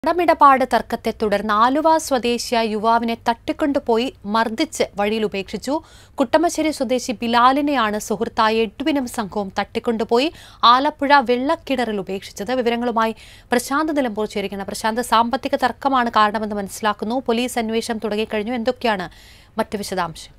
കടമിടപാട് തർക്കത്തെ തുടർന്ന് ആലുവ സ്വദേശിയായ യുവാവിനെ തട്ടിക്കൊണ്ടുപോയി മർദ്ദിച്ച് വഴിയിൽ ഉപേക്ഷിച്ചു കുട്ടമശ്ശേരി സ്വദേശി ബിലാലിനെയാണ് സുഹൃത്തായ എഡ്വിനും സംഘവും തട്ടിക്കൊണ്ടുപോയി ആലപ്പുഴ വെള്ളക്കിണറിൽ ഉപേക്ഷിച്ചത് വിവരങ്ങളുമായി പ്രശാന്ത് നിലമ്പൂർ ചേരുകയാണ് പ്രശാന്ത് സാമ്പത്തിക തർക്കമാണ് കാരണമെന്ന് മനസ്സിലാക്കുന്നു പോലീസ് അന്വേഷണം തുടങ്ങിക്കഴിഞ്ഞു എന്തൊക്കെയാണ് മറ്റ് വിശദാംശങ്ങൾ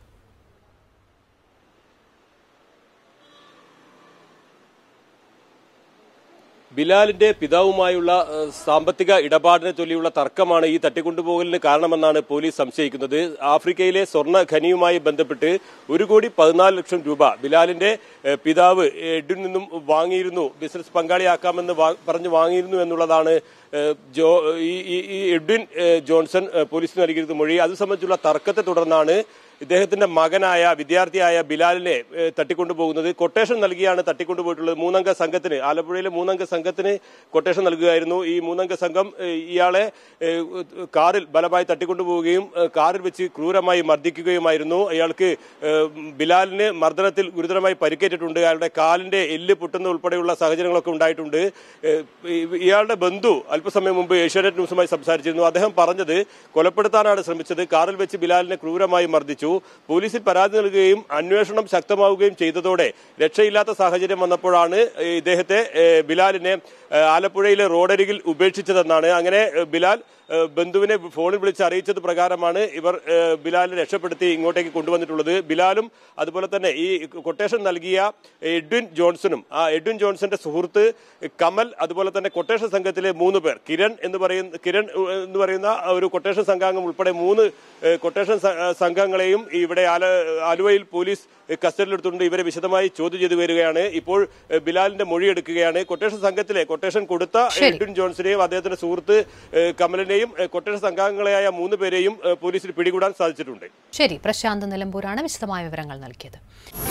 ബിലാലിന്റെ പിതാവുമായുള്ള ഏഹ്, സാമ്പത്തിക ഇടപാടിനെ ചൊല്ലിയുള്ള തർക്കമാണ് ഈ തട്ടിക്കൊണ്ടുപോകലിന് കാരണമെന്നാണ് പോലീസ് സംശയിക്കുന്നത് ആഫ്രിക്കയിലെ സ്വർണ്ണ ഖനിയുമായി ബന്ധപ്പെട്ട് ഒരു കോടി പതിനാല് ലക്ഷം രൂപ ബിലാലിന്റെ ഏഹ്, പിതാവ് എഡിൽ നിന്നും വാങ്ങിയിരുന്നു ബിസിനസ് പങ്കാളിയാക്കാമെന്ന് വാ- പറഞ്ഞ് വാങ്ങിയിരുന്നു എന്നുള്ളതാണ് ഏഹ്, ജോ ഈ ഈ- ഈ എഡ്വിൻ ഏഹ്, ജോൺസൺ ഏഹ്, പോലീസിന് നൽകിയിരുന്ന മൊഴി അത് സംബന്ധിച്ചുള്ള തർക്കത്തെ തുടർന്നാണ് ഇദ്ദേഹത്തിന്റെ മകനായ വിദ്യാർത്ഥിയായ ബിലാലിനെ ഏഹ്, തട്ടിക്കൊണ്ടുപോകുന്നത് കൊട്ടേഷൻ നൽകിയാണ് തട്ടിക്കൊണ്ടുപോയിട്ടുള്ളത് മൂന്നംഗ സംഘത്തിന് ആലപ്പുഴയിലെ മൂന്നംഗ സംഘത്തിന് കൊട്ടേഷൻ നൽകുകയായിരുന്നു ഈ മൂന്നംഗ സംഘം ഏഹ്, ഇയാളെ ഏഹ്, കാറിൽ ബലമായി തട്ടിക്കൊണ്ടുപോവുകയും ഏഹ്, കാറിൽ വെച്ച് ക്രൂരമായി മർദ്ദിക്കുകയുമായിരുന്നു അയാൾക്ക് ഏഹ്, ബിലാലിന് മർദ്ദനത്തിൽ ഗുരുതരമായി പരിക്കേറ്റിട്ടുണ്ട് അയാളുടെ കാലിന്റെ എല്ല് പൊട്ടുന്ന ഉൾപ്പെടെയുള്ള സാഹചര്യങ്ങളൊക്കെ ഉണ്ടായിട്ടുണ്ട് ഏഹ്, ഈ- ഇയാളുടെ ബന്ധു അല്പസമയം മുമ്പ് ഏഷ്യാനെറ്റ് ന്യൂസുമായി സംസാരിച്ചിരുന്നു അദ്ദേഹം പറഞ്ഞത് കൊലപ്പെടുത്താനാണ് ശ്രമിച്ചത് കാറിൽ വെച്ച് ബിലാലിനെ ക്രൂരമായി മർദ്ദിച്ചു പോലീസിൽ പരാതി നൽകുകയും അന്വേഷണം ശക്തമാവുകയും ചെയ്തതോടെ രക്ഷയില്ലാത്ത സാഹചര്യം വന്നപ്പോഴാണ് ഏഹ്, ഇദ്ദേഹത്തെ ഏഹ്, ബിലാലിനെ ഏഹ്, ആലപ്പുഴയിലെ റോഡരികിൽ ഉപേക്ഷിച്ചതെന്നാണ് അങ്ങനെ ഏഹ്, ബിലാൽ ഏഹ്, ബന്ധുവിനെ ഫോണിൽ വിളിച്ച് അറിയിച്ചത് പ്രകാരമാണ് ഇവർ ഏഹ്, ബിലാലിനെ രക്ഷപ്പെടുത്തി ഇങ്ങോട്ടേക്ക് കൊണ്ടുവന്നിട്ടുള്ളത് ബിലാലും അതുപോലെ തന്നെ ഈ കൊട്ടേഷൻ നൽകിയ എഡ്വിൻ ജോൺസണും ആ എഡ്വിൻ ജോൺസന്റെ സുഹൃത്ത് കമൽ അതുപോലെ തന്നെ കൊട്ടേഷൻ സംഘത്തിലെ മൂന്ന് പേർ കിരൺ എന്ന് പറയുന്ന കിരൺ ഏഹ്, എന്ന് പറയുന്ന ഒരു കൊട്ടേഷൻ സംഘാംഗം ഉൾപ്പെടെ മൂന്ന് ഏഹ്, കൊട്ടേഷൻ സ- ഏഹ്, സംഘങ്ങളെയും ഇവിടെ ആല ആലുവയിൽ പോലീസ് കസ്റ്റഡിയിലെടുത്തുകൊണ്ട് ഇവരെ വിശദമായി ചോദ്യം ചെയ്തു വരികയാണ് ഇപ്പോൾ ഏഹ്, ബിലാലിന്റെ മൊഴി എടുക്കുകയാണ് കൊട്ടേഷൻ സംഘത്തിലെ കൊട്ടേഷൻ കൊടുത്ത ശരി. എഡ്വിൻ ജോൺസനെയും അദ്ദേഹത്തിന്റെ സുഹൃത്ത് ഏഹ്, കമലിനെയും ഏഹ്, കൊട്ടേഷൻ സംഘാംഗങ്ങളായ മൂന്ന് പേരെയും ഏഹ്, പോലീസിൽ പിടികൂടാൻ സാധിച്ചിട്ടുണ്ട് ശരി പ്രശാന്ത് നിലമ്പൂരാണ് വിശദമായ വിവരങ്ങൾ നൽകിയത്